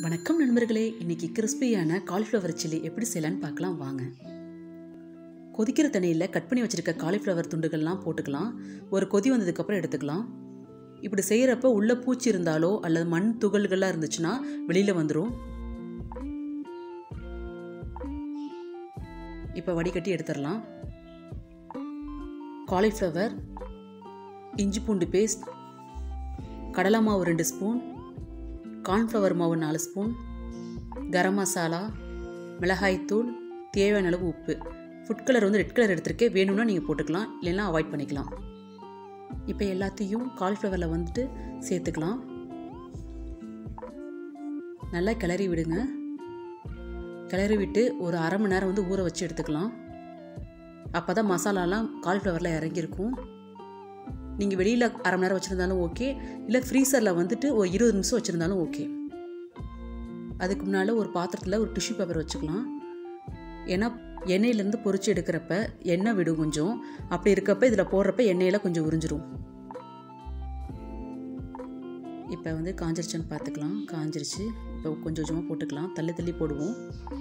வணக்கம் நண்பர்களே இன்னைக்கு கிறிஸ்பியான காலிஃப்ளவர் சில்லி எப்படி செய்யலான்னு பார்க்கலாம் வாங்க கொதிக்கிற தண்ணியில் கட் பண்ணி வச்சுருக்க காலிஃப்ளவர் துண்டுகள்லாம் போட்டுக்கலாம் ஒரு கொதி வந்ததுக்கப்புறம் எடுத்துக்கலாம் இப்படி செய்கிறப்ப உள்ள பூச்சி இருந்தாலோ அல்லது மண் துகள்கள்லாம் இருந்துச்சுன்னா வெளியில் வந்துடும் இப்போ வடிகட்டி எடுத்துடலாம் காலிஃப்ளவர் இஞ்சி பூண்டு பேஸ்ட் கடலை மாவு ரெண்டு ஸ்பூன் கார்ன்ஃப்ளவர் மாவு நாலு ஸ்பூன் கரம் மசாலா மிளகாய்த்தூள் தேவையான அளவு உப்பு ஃபுட் கலர் வந்து ரெட் கலர் எடுத்திருக்கேன் வேணும்னா நீங்கள் போட்டுக்கலாம் இல்லைன்னா அவாய்ட் பண்ணிக்கலாம் இப்போ எல்லாத்தையும் காலிஃப்ளவரில் வந்துட்டு சேர்த்துக்கலாம் நல்லா கிளறி விடுங்க கிளறி விட்டு ஒரு அரை மணி நேரம் வந்து ஊற வச்சு எடுத்துக்கலாம் அப்போ தான் மசாலாலாம் காலிஃப்ளவரில் இறங்கியிருக்கும் நீங்கள் வெளியில் அரை மணி நேரம் வச்சுருந்தாலும் ஓகே இல்லை ஃப்ரீசரில் வந்துட்டு ஒரு இருபது நிமிஷம் வச்சுருந்தாலும் ஓகே அதுக்கு முன்னால் ஒரு பாத்திரத்தில் ஒரு டிஷ்யூ பேப்பர் வச்சுக்கலாம் ஏன்னா எண்ணெயிலேருந்து பொறிச்சு எடுக்கிறப்ப எண்ணெய் விடும் கொஞ்சம் அப்படி இருக்கப்ப இதில் போடுறப்ப எண்ணெயில் கொஞ்சம் உறிஞ்சிரும் இப்போ வந்து காஞ்சிருச்சான்னு பார்த்துக்கலாம் காஞ்சிருச்சு இப்போ கொஞ்சம் கொஞ்சமாக போட்டுக்கலாம் தள்ளி தள்ளி போடுவோம்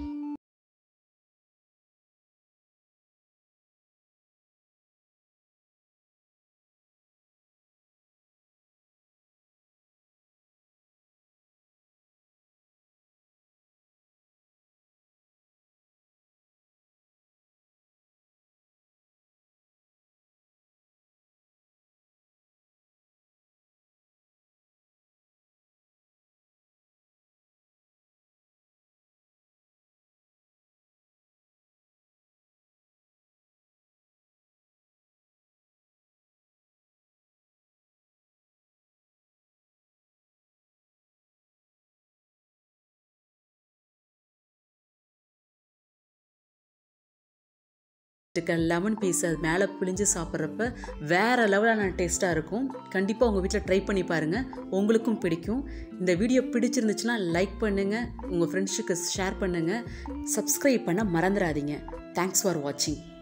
இருக்க லெமன் பீஸ் அது மேலே பிழிஞ்சு சாப்பிட்றப்ப வேறு லெவலான டேஸ்ட்டாக இருக்கும் கண்டிப்பாக உங்கள் வீட்டில் ட்ரை பண்ணி பாருங்கள் உங்களுக்கும் பிடிக்கும் இந்த வீடியோ பிடிச்சிருந்துச்சுன்னா லைக் பண்ணுங்கள் உங்கள் ஃப்ரெண்ட்ஸுக்கு ஷேர் பண்ணுங்கள் சப்ஸ்கிரைப் பண்ண மறந்துடாதீங்க தேங்க்ஸ் ஃபார் வாட்சிங்